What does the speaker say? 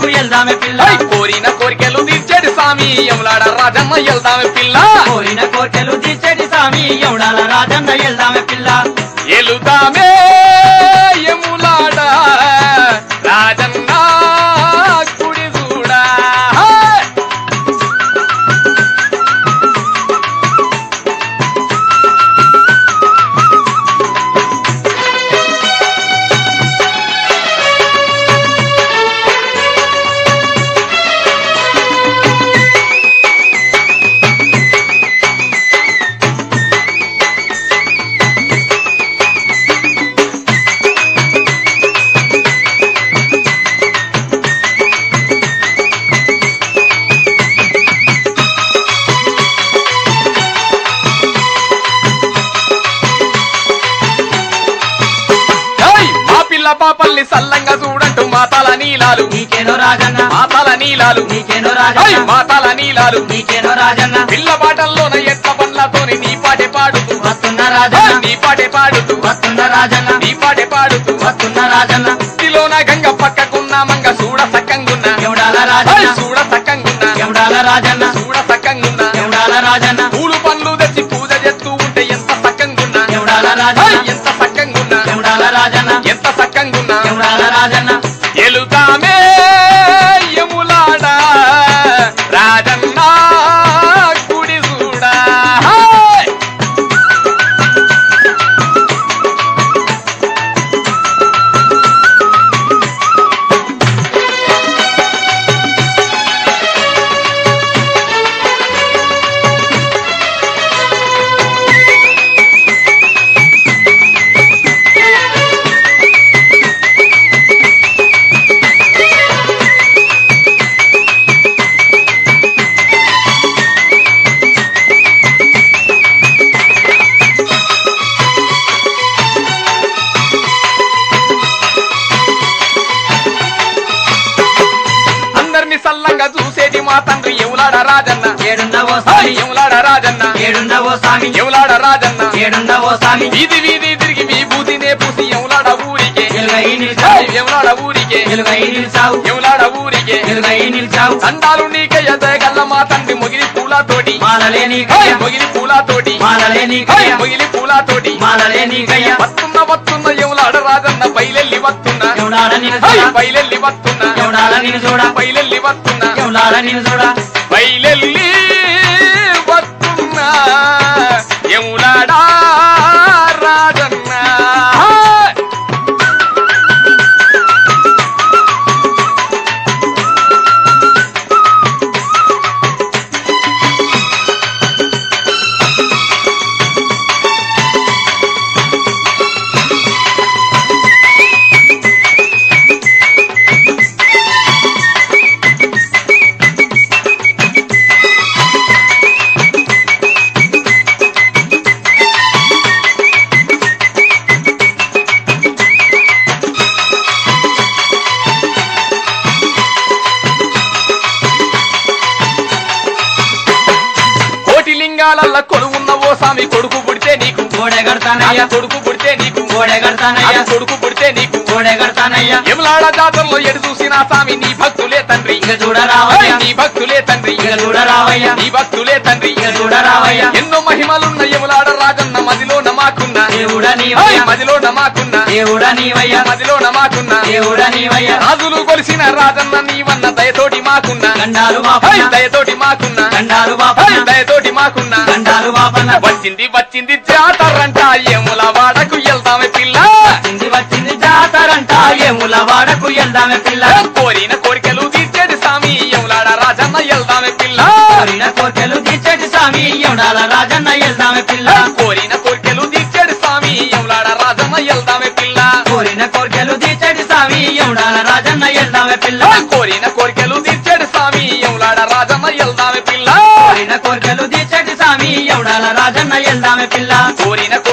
వాడకు వెళ్దామే పిల్ల ఐ కోరిన కోరికలు తీర్చేటి స్వామి యములాడ రాజమ్మ వెళ్దామే పిల్ల కోరిన కోర్కెలు తీర్చేటి స్వామి ఎవడాల రాజన్న వెళ్దామే పిల్ల ఎలుదామే యములాడ రాజన్న కుడి చూడా ఏయ్, మా పిల్ల పాపల్ని సల్లంగా చూడంటూ మాతాల నీలాలు నీకేనో రాజన్న మాతాల నీలాలు నీకేనో ఏయ్, రాజన్న మాతాల నీలాలు నీకేనో రాజన్న పిల్ల పాటల్లోన ఎట్ల పండ్లతోని నీ పాటే పాడుతూ వస్తున్న ఏయ్, రాజన్న నీ పాటే పాడుతూ వస్తున్న రాజన్న నీ పాటే పాడుతూ వస్తున్న రాజన్న భక్తిలోన గంగ పక్కకున్న మంగ చూడ సక్కంగున్న ఎవడాల ఏయ్, రాజన్న చూడ సక్కంగున్న ఎవడాల రాజన్న చూడ సక్కంగున్న ఎవడాల రాజన్న పూలు పండ్లు తెచ్చి పూజ చేస్తూ ఉంటే ఎంత సక్కంగున్నా ఎవడాల ఏయ్, రాజన్న ఎంత సక్కంగున్నా ఎవడాల రాజన్న ఎంత సక్కంగున్నా ఎవడాల రాజన్న ఎలుతామే యములాడ రాజన్న గుడి చూడా హాయ్! అందరిని సల్లంగా చూసేది మా తండ్రి ఎవలాడ రాజన్న ఏడున్నవో హాయ్! స్వామి ఎవలాడ రాజన్న ఏడున్నవో స్వామి ఎవలాడ రాజన్న ఏడున్నవో స్వామి వీధి వీధి తిరిగి విభూతినే పూసి ఎవలాడ ఊరికే వెలుగై హాయ్! నిలిచావు ఎవలాడ ఊరికే వెలుగై నిలిచావు ఎవలాడ ఊరికే వెలుగై నిలిచావు దండాలు నీకే ఎదగల్ల మా తండ్రి మొగిలి పూలతోటి మాలలే నీ హాయ్! కయ్య మొగిలి పూలతోటి మాలలే నీ హాయ్! కయ్య మొగిలి పూలతోటి మాలలే నీ కయ్య వస్తున్న వస్తున్న ఎవలాడ రాజన్న బయలెల్లి వస్తున్నా ఎవడాల నిన్ను హాయ్! చూడ బయలెల్లి వస్తున్నా ఎవడాల నిన్ను చూడ బయలెల్లి వస్తున్నా ఎవడాల నిన్ను చూడ బయలెల్లి వస్తున్నా ఎవలాడా రాజన్న హాయ్! కోటి లింగాలల్ల కొలువున్న ఓ స్వామి కొడుకు పుడితే నీకు గోడె అయ్య కడతానయ్యా కొడుకు పుడితే నీకు గోడె కడతానయ్యా అది కొడుకు పుడితే నీకు గోడె కడతానయ్యా ఎములాడ జాతరలో ఎడు చూసిన స్వామి నీ భక్తులే తండ్రి ఇక చూడరావయ్యా నీ భక్తులే తండ్రి ఇక చూడరావయ్యా నీ భక్తులే తండ్రి ఇక చూడరావయ్యా ఎన్నో మహిమలున్న యములాడ రాజన్న మదిలో నమాకున్న దేవుడా ఏయ్, నీవయ్యా మదిలో నమాకున్న దేవుడా నీవయ్యా మదిలో నమాకున్న దేవుడా నీవయ్యా రాజులు కొలిసిన రాజన్న నీవన్న దయతోటి మాకున్న గండాలు ఏయ్, వాపన్న దయతోటి మాకున్న గండాలు ఏయ్, వాపన్న దయతోటి మాకున్న గండాలు వాపన్న వచ్చింది వచ్చింది జాతరంట యముల వాడకు వెళ్దామే పిల్ల వచ్చింది వచ్చింది జాతరంట ఏముల వాడకు వెళ్దామే పిల్ల కోరిన కోరికలు తీర్చేది స్వామి యములాడ రాజన్న వెళ్దామే పిల్ల కోరిన కోర్కెలు తీర్చేటి స్వామి ఎవడాల రాజన్న వెళ్దామే పిల్ల కోరిన కోరికలు తీర్చేది స్వామి యములాడ రాజన్న వెళ్దామే పిల్ల కోరిన కోర్కెలు తీర్చేటి స్వామి ఎవడాల రాజన్న వెళ్దామే పిల్ల కోరిన కోరికలు తీర్చేది స్వామి యములాడ రాజన్న వెళ్దామే పిల్ల కోరిన కోర్కెలు తీర్చేటి స్వామి ఎవడాల రాజన్న వెళ్దామే పిల్ల కోరిన